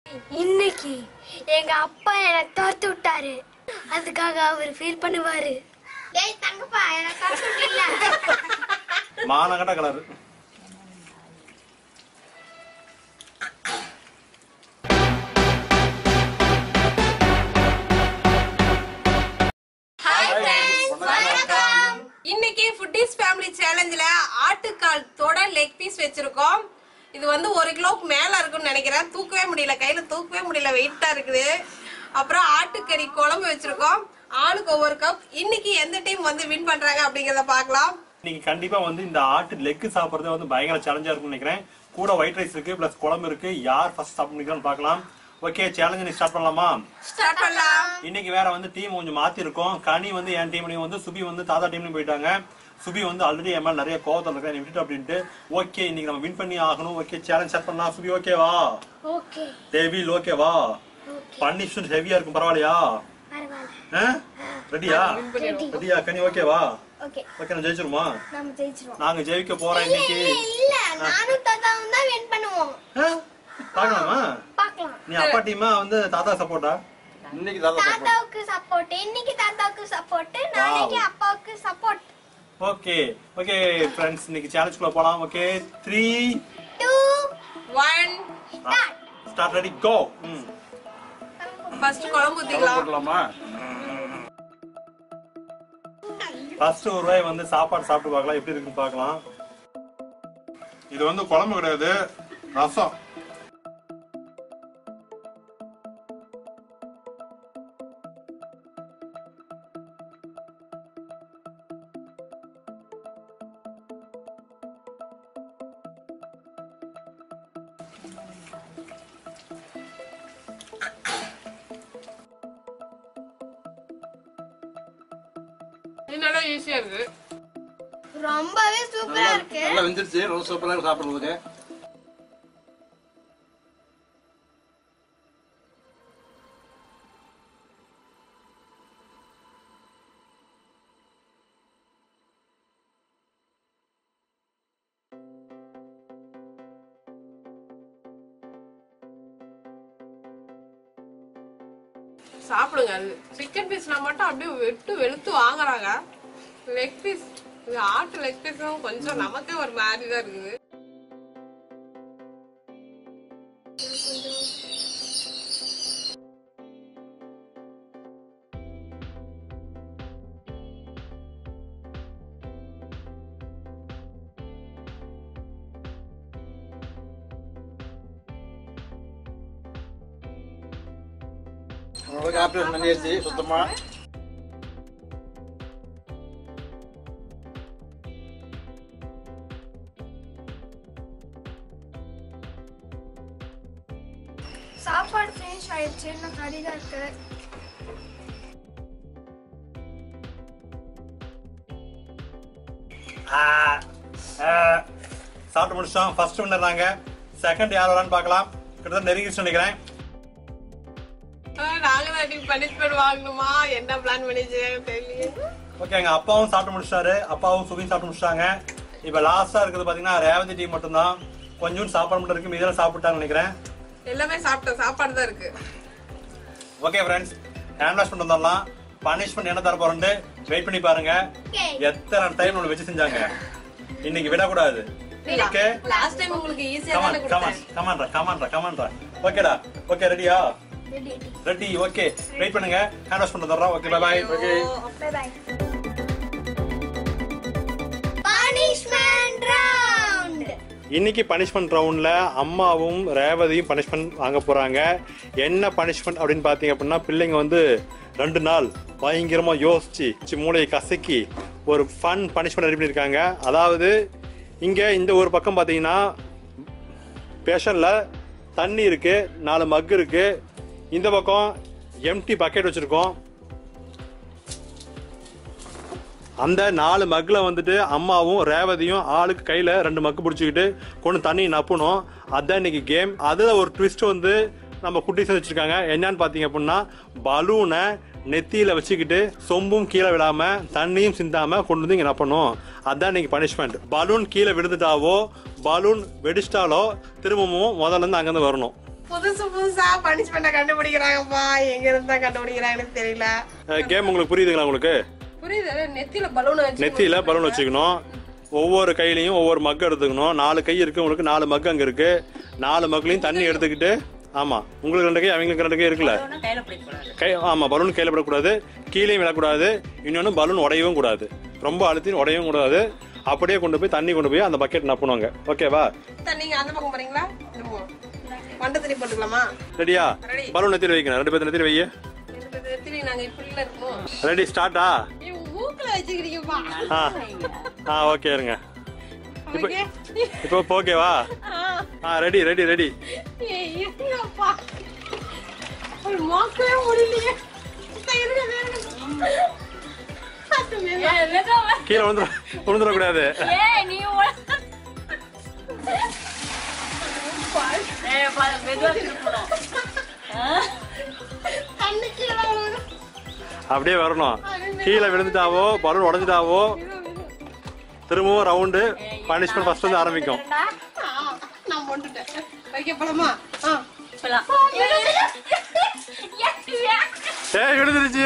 இன்னைக்கு எங்க அப்பா என்னை துரத்து விட்டாரு அதுக்காக அவர் ஃபீல் பண்ணுவாரு டேய் தங்கப்பா என்னை துரத்து விட்டீங்களா மானகட்ட கலர் இன்னைக்கு ஃபுட்டிஸ் ஃபேமிலி சேலஞ்சில் ஆட்டுக்கால் தொட லெக் பீஸ் வச்சிருக்கோம் இது வந்து ஒரு கிலோவுக்கு மேல இருக்கும்னு நினைக்கிறேன் தூக்கவே முடியல கையில தூக்கவே முடியல வெயிட்டா இருக்குது அப்புறம் ஆட்டுக்கறி குழம்பு வச்சிருக்கோம் ஆளுக்கு ஒவ்வொரு கப் இன்னைக்கு எந்த டீம் வந்து வின் பண்றாங்க அப்படிங்கறத பார்க்கலாம் இன்னைக்கு கண்டிப்பா வந்து இந்த ஆட்டு லெக் சாப்பிடுறது வந்து பயங்கர சேலஞ்சா இருக்கும்னு நினைக்கிறேன் கூட ஒயிட் ரைஸ் இருக்கு பிளஸ் குழம்பு இருக்கு யார் ஃபர்ஸ்ட் சாப்பிடுறீங்கன்னு பார்க்கலாம் ஓகே சேலஞ்ச் நீ ஸ்டார்ட் பண்ணலாமா ஸ்டார்ட் பண்ணலாம் இன்னைக்கு வேற வந்து டீம் கொஞ்சம் மாத்தி இருக்கோம் கனி வந்து என் டீம்லயும் வந்து சுபி வந்து தாத்தா டீம்லயும் போயிட்டாங்க சுபி வந்து ஆல்ரெடி என் மேல நிறைய கோவத்தில் இருக்கேன் நீ விட்டுட்டு அப்படின்ட்டு ஓகே இன்னைக்கு நம்ம வின் பண்ணி ஆகணும் ஓகே சேலஞ்ச் ஸ்டார்ட் பண்ணலாம் சுபி ஓகேவா ஓகே டேவில் ஓகேவா பனிஷ்மெண்ட் ஹெவியா இருக்கும் பரவாயில்லையா பரவாயில்ல ரெடியா ரெடியா கனி ஓகேவா ஓகே ஓகே நான் ஜெயிச்சிருமா நம்ம ஜெயிச்சிருவோம் நாங்க ஜெயிக்க போறோம் இன்னைக்கு இல்ல நானும் தாத்தாவும் தான் வின் பண்ணுவோம் ஆ? பார்க்கலாமா பார்க்கலாம் நீ அப்பா டீமா வந்து தாத்தா சப்போர்ட்டா இன்னைக்கு தாத்தா சாப்பிடுறோம். தாத்தாவுக்கு சப்போர்ட் இன்னைக்கு தாத்தாவுக்கு சப்போர்ட் நாளைக்கு அப்பாவுக்கு சப்போர்ட் ஓகே ஓகே ஃப்ரெண்ட்ஸ் இன்னைக்கு சேலஞ்சுக்குள்ள போலாம் okay three two one start start ready go ம் ஃபர்ஸ்ட் குழம்பு குழம்பு ஊத்திக்கலாம் போடலாமா ஃபர்ஸ்ட் ஒரு வாய் வந்து சாப்பாடு சாப்பிட்டு பார்க்கலாம் எப்படி இருக்குன்னு பார்க்கலாம் இது வந்து குழம்பு கிடையாது ரசம் இது நல்லா ஈஸியா இருக்கு ரொம்பவே சூப்பரா நல்லா இருக்கு நல்லா வெந்துருச்சு ரொம்ப சூப்பரா இருக்கு சாப்பிடுறதுக்கு சாப்பிடுங்க சிக்கன் பீஸ்னா மட்டும் அப்படியே வெட்டு வெளுத்து வாங்குறாங்க லெக் பீஸ் இது ஆட்டு லெக் பீஸும் கொஞ்சம் நமக்கே ஒரு மாதிரி தான் இருக்குது உங்களுக்கு ஆப்ரேஷன் பண்ணியாச்சு சுத்தமா சாப்பாடு ஃபினிஷ் ஆயிடுச்சு இன்னும் கறி தான் இருக்கு ஆ, ஆ. சாப்பிட்டு முடிச்சிட்டோம் ஃபர்ஸ்ட் வின்னர் நாங்க செகண்ட் யார் வரான்னு பார்க்கலாம் கிட்டத்தட்ட நெருங்கிச்சு நினைக்கிறேன் ஆஹ் நாங்க தான் பனிஷ்மெண்ட் வாங்கணுமா என்ன பிளான் பண்ணிச்சு தெரியல ஓகே எங்க அப்பாவும் சாப்பிட்டு முடிச்சிட்டாரு அப்பாவும் சுபியும் சாப்பிட்டு முடிச்சிட்டாங்க இப்போ லாஸ்டா இருக்குது பாத்தீங்கன்னா ரேவதி டீம் மட்டும்தான் கொஞ்சம் சாப்பாடு மட்டும் இருக்கு மீதெல்லாம் சாப்பிட்டாங்கன்னு நினைக்கிறேன் எல்லாமே சாப்பிட்டோம் சாப்பாடு தான் இருக்கு ஓகே ஃப்ரெண்ட்ஸ் ஹேண்ட் வாஷ் பண்ணிட்டு வந்துடலாம் பனிஷ்மெண்ட் என்ன தர போறோம்னு வெயிட் பண்ணி பாருங்க Okay. எத்தனை டைம் நம்மள வச்சு செஞ்சாங்க இன்னைக்கு விடக்கூடாது ஓகே லாஸ்ட் டைம் உங்களுக்கு ஈஸியா கமான் தானே கமான் கொடுத்தேன் கமான்டா கமான்டா கமான்டா ஓகேடா ஓகே ரெடியா ரெடி ரெடி ஓகே வெயிட் பண்ணுங்க ஹேண்ட் வாஷ் பண்ணிட்டு வந்துடுறோம் okay bye bye okay bye bye punishment round இன்னைக்கு பனிஷ்மெண்ட் ரவுண்ட்ல அம்மாவும் ரேவதியும் பனிஷ்மெண்ட் வாங்க போறாங்க என்ன பனிஷ்மெண்ட் அப்படின்னு பாத்தீங்க அப்படின்னா பிள்ளைங்க வந்து ரெண்டு நாள் பயங்கரமா யோசிச்சு சி, மூளையை கசக்கி ஒரு ஃபன் பனிஷ்மெண்ட் ரெடி பண்ணியிருக்காங்க அதாவது இங்க இந்த ஒரு பக்கம் பாத்தீங்கன்னா பேஷன்ல தண்ணி இருக்கு நாலு மக் இருக்கு இந்த பக்கம் எம்டி பக்கெட் வச்சிருக்கோம் அந்த நாலு மக்கில் வந்துட்டு அம்மாவும் ரேவதியும் ஆளுக்கு கையில் ரெண்டு மக்கு பிடிச்சிக்கிட்டு கொண்டு தண்ணி நப்பணும் அதான் இன்னைக்கு கேம் அதில் ஒரு ட்விஸ்ட் வந்து நம்ம குட்டீஸ் வச்சிருக்காங்க என்னன்னு பார்த்தீங்க அப்படின்னா பலூனை நெத்தியில வச்சுக்கிட்டு சொம்பும் கீழே விழாம தண்ணியும் சிந்தாம கொண்டு வந்து இங்க நப்பணும் அதான் இன்னைக்கு பனிஷ்மெண்ட் பலூன் கீழே விழுந்துட்டாவோ பலூன் வெடிச்சிட்டாலோ திரும்பவும் முதல்ல இருந்து அங்கிருந்து வரணும் புதுசு புதுசா பனிஷ்மெண்ட கண்டுபிடிக்கிறாங்கப்பா எங்க இருந்தா கண்டுபிடிக்கிறாங்கன்னு தெரியல கேம் உங்களுக்கு புரியுதுங்களா உங்களுக்கு புரியுது நெத்தியில பலூன் வச்சு நெத்தியில பலூன் வச்சுக்கணும் ஒவ்வொரு கையிலையும் ஒவ்வொரு மக் எடுத்துக்கணும் நாலு கை இருக்கு உங்களுக்கு நாலு மக் அங்க இருக்கு நாலு மக்லையும் தண்ணி எடுத்துக்கிட்டு ஆமா உங்களுக்கு ரெண்டு கை அவங்களுக்கு ரெண்டு கை இருக்குல்ல கையில பிடிக்கக்கூடாது கை ஆமா பலூன் கையில விடக்கூடாது கீழே விடக்கூடாது இன்னொன்னு பலூன் உடையவும் கூடாது ரொம்ப அழுத்தி உடையவும் கூடாது அப்படியே கொண்டு போய் தண்ணி கொண்டு போய் அந்த பக்கெட் நப்புணுவாங்க ஓகேவா நீங்க அந்த பக்கம் போறீங்களா இந்த பக்கம். மண்டை தண்ணி போட்டுக்கலாமா ரெடியா Ready. பலூன் நெத்தியில் வைக்கணும் ரெண்டு பேர் நெத்தியில் வைய இந்த நெத்திலி நாங்க இப்படில இருக்கோம் ரெடி ஸ்டார்ட்டா ஏய், மூக்குல வச்சுக்கிறீங்கப்பா ஆ ஆ ஓகே இருங்க இப்போ ஓகே இப்போ இப்போ ஓகேவா ஆ ரெடி ரெடி ரெடி ஏய், இருங்கப்பா. ஒரு மூக்கவே முடியலையே சரி, இருங்க, இருங்க. அது மேல. ஏய், மெதுவா. கீழே விழுந்துட விழுந்துடக்கூடாது ஏய், நீ உள்ள- ஏய், பாரு, மெதுவா திருப்பணும். ஆ? கண்ணு கீழே விழுகுது. அப்படியே வரணும் கீழே விழுந்துட்டாவோ பலூன் உடஞ்சிட்டாவோ திரும்பவும் ரவுண்டு பனிஷ்மெண்ட் ஃபர்ஸ்ட் வந்து ஆரம்பிக்கும் ரெண்டா? ஆ, நான் போட்டுட்டேன் வைக்க போலாமா ஆ இப்பலாம். ஏய் விழுந்துருச்சு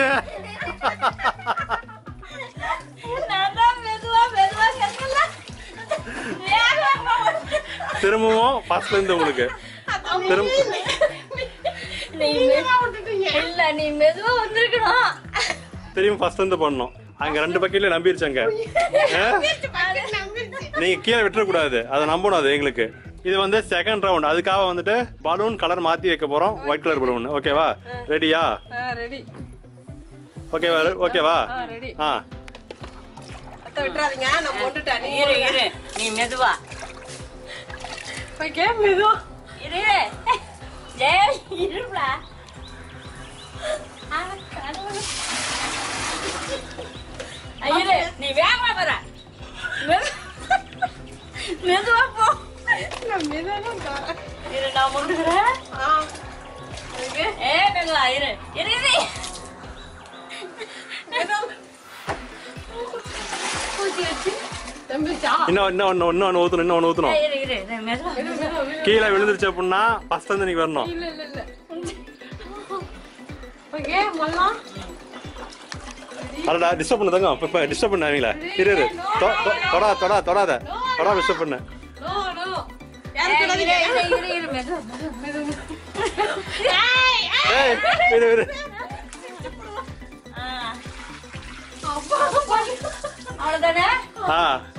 நான் தான் மெதுவா, மெதுவா சொன்னேன்ல. வேகமா ஓடு. திரும்பவும் ஃபர்ஸ்ட்ல இருந்து உங்களுக்கு திரும்ப நீ மெ- இல்ல நீ மெதுவா வந்திருக்கணும் திரும்பி ஃபர்ஸ்ட் இருந்து பண்ணணும் அங்க ரெண்டு பக்கெட்ல நம்பிருச்சாங்க நீங்க கீழே விட்டுறக்கூடாது அதை நம்பணும் அது எங்களுக்கு இது வந்து செகண்ட் ரவுண்ட் அதுக்காக வந்துட்டு பலூன் கலர் மாத்தி வைக்க போறோம் ஒயிட் கலர் பலூன் ஓகேவா ரெடியா ரெடி ஓகேவா ஓகேவா ரெடி ஆ அத்தை விட்டுறாதீங்க நான் போட்டுட்டேன் நீ இரு இரு நீ மெதுவா வைக்க மெதுவா இரு ஜெய் இருப்பா இரு நீ வேகமா வர மெது- மெதுவா போ நான் மெதுவா தான் போறேன். இரு நான் முண்டுக்கிறேன் ஆ ஓகே ஏ மெதுவா இரு இரு இரு மெதுவா ஊத்தி வச்சு தம்பிச்சா இன்னும் இன்னும் ஒன்று இன்னும் ஒன்று ஊற்றணும் இன்னும் ஒன்று ஊற்றணும் இரு இரு இரு, மெதுவா கீழே விழுந்துருச்சு அப்படின்னா ஃபர்ஸ்ட் வந்து நீங்க வரணும் இல்ல இல்ல இல்ல ஓகே மல்லாம் அடடா டிஸ்டர்ப் பண்ண தங்க இப்போ டிஸ்டர்ப் பண்ணாங்களே இரு இரு தொ- தொ- தொடாத தொடாத தொடாத தொடாத டிஸ்டர்ப் பண்ணு நோ நோ ஏய், யாரும் இரு தொடாதீங்க இரு இரு இரு மெதுவா மெதுவா ஏய் ஏய் இரு இரு ஆ, அப்பா அவ்வளவுதானே ஆ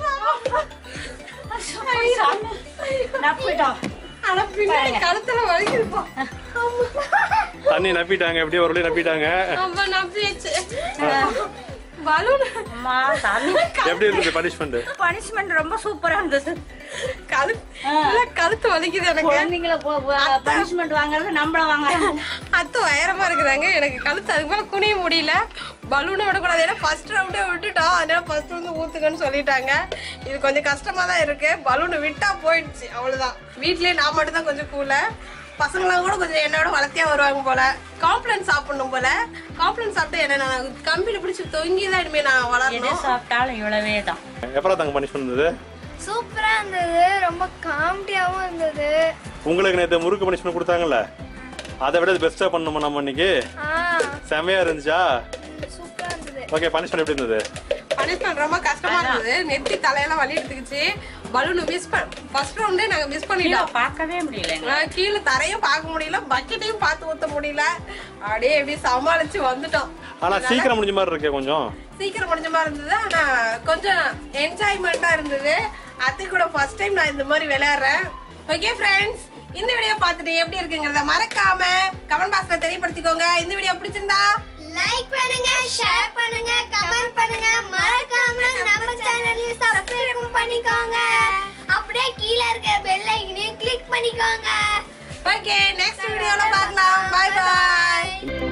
நப்பிட்டோம் ஆனா பின்னாடி கழுத்துல வலிக்குதுப்பா தண்ணி நப்பிட்டாங்க எப்படியோ ஒரு வழி நப்பிட்டாங்க அம்மா நம்பியாச்சு பலூன் அம்மா சாமி எப்படி இருந்துச்சு பனிஷ்மெண்ட் பனிஷ்மெண்ட் ரொம்ப சூப்பரா இருந்தது கழு இல்ல கழுத்து வலிக்குது எனக்கு குழந்தைங்களை பனிஷ்மெண்ட் வாங்குறது நம்மள வாங்குறாங்க அத்து உயரமா இருக்கிறாங்க எனக்கு கழுத்து அதுக்கு மேல குனிய முடியல பலூனை விடக்கூடாது ஏன்னா ஃபர்ஸ்ட் ரவுண்டே விட்டுட்டோம் அதனால ஃபர்ஸ்ட் வந்து ஊத்துக்கன்னு சொல்லிட்டாங்க இது கொஞ்சம் கஷ்டமா தான் இருக்கு பலூனை விட்டா போயிடுச்சு அவ்வளவுதான் வீட்லயே நான் மட்டும் தான் கொஞ்சம் கூல பசங்களாம் கூட கொஞ்சம் என்னோட வளர்த்தியா வருவாங்க போல காம்ப்ளன் சாப்பிடணும் போல காம்ப்ளன் சாப்பிட்டு என்ன நான் கம்பியில பிடிச்சி தொங்கி தான் இனிமே நான் எது வளரணும் சாப்பிட்டாலும் இவ்வளவே தான் எப்படா தாங்க பனிஷ்மெண்ட் இருந்தது சூப்பரா இருந்தது ரொம்ப காமெடியாவும் இருந்தது உங்களுக்கு நேற்று முறுக்கு பனிஷ்மெண்ட் கொடுத்தாங்கல்ல அதை விட பெஸ்டா பண்ணணுமா நம்ம இன்னைக்கு ஆ செமையா இருந்துச்சா சூப்பரா இருந்தது ஓகே பனிஷ்மெண்ட் எப்படி இருந்தது பனிஷ்மெண்ட் ரொம்ப கஷ்டமா இருந்தது நெத்தி தலையெல்லாம் வலி எடுத்துக்கிச்சு பலூன் மிஸ் பண்ண ஃபர்ஸ்ட் ரவுண்டே நாங்க மிஸ் பண்ணிட்டோம் பார்க்கவே முடியல நான் கீழே தரையும் பார்க்க முடியல பக்கெட்டையும் பார்த்து ஊத்த முடியல அப்படியே எப்படி சமாளிச்சு வந்துட்டோம் ஆனா சீக்கிரம் முடிஞ்ச மாதிரி இருக்கே கொஞ்சம் சீக்கிரம் முடிஞ்ச மாதிரி இருந்தது ஆனா கொஞ்சம் என்ஜாய்மெண்டா இருந்தது அத்தை கூட ஃபர்ஸ்ட் டைம் நான் இந்த மாதிரி விளையாடுறேன் ஓகே ஃப்ரெண்ட்ஸ் இந்த வீடியோ பார்த்துட்டு எப்படி இருக்குங்கிறத மறக்காம கமெண்ட் பாக்ஸ்ல தெரியப்படுத்திக்கோங்க இந்த வீடியோ பிடிச்சிருந்தா லைக் பண்ணுங்க ஷேர் பண்ணுங்க கமெண்ட் பண்ணுங்க மறக்காம நம்ம சேனலையும் சப்ஸ்கிரைப் பண்ணிக்கோங்க அப்படியே கீழே இருக்க பெல் ஐக்கனையும் கிளிக் பண்ணிக்கோங்க ஓகே நெக்ஸ்ட் வீடியோல பார்க்கலாம் bye bye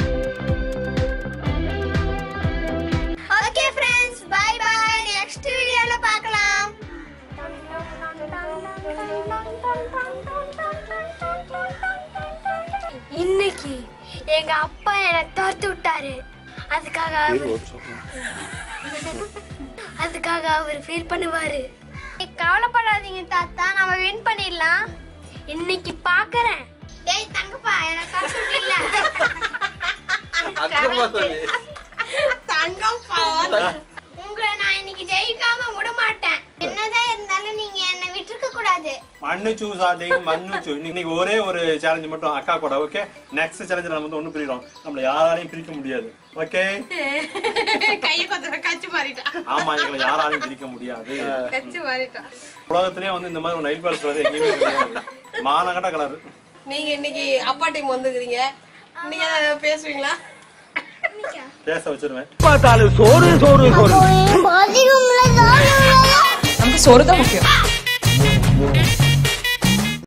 okay friends bye bye next வீடியோல பார்க்கலாம் இன்னைக்கு எங்க அப்பா என்னை துரத்து விட்டாரு அதுக்காக அவர் அதுக்காக அவர் ஃபீல் பண்ணுவாரு கவலைப்படாதீங்க தாத்தா நம்ம வின் பண்ணிடலாம் இன்னைக்கு பார்க்கறேன் டேய் தங்கப்பா எனக்கு கஷ்டம் இல்ல அக்கமா சொல்லி தங்கம் பாவம். உங்களை நான் இன்னைக்கு ஜெயிக்காம விட மாட்டேன் என்னதான் இருந்தாலும் நீங்க என்ன விட்டுருக்க கூடாது மன்னிச்சு சாட்டிங் மன்னிச்சு இன்னைக்கு ஒரே ஒரு சேலஞ்ச் மட்டும் அக்கா கூட ஓகே நெக்ஸ்ட் சேலஞ்ச் நம்ம வந்து ஒண்ணு பிரிக்கிறோம் நம்மள யாராலையும் பிரிக்க முடியாது ஓகே கையை கொஞ்சம் கச்சு மாறிட்டா ஆமா எங்களை யாராலையும் பிரிக்க முடியாது கச்சு மாறிட்டா உலகத்திலேயே வந்து இந்த மாதிரி ஒரு நைட் பால் வந்து எங்கேயுமே கிடையாது மானகட்ட கலர் நீங்க இன்னைக்கு அப்பா டைம் வந்துக்கிறீங்க நீங்க பேசுவீங்களா பேச வச்சிருவேன் நமக்கு சோறு தான் முக்கியம்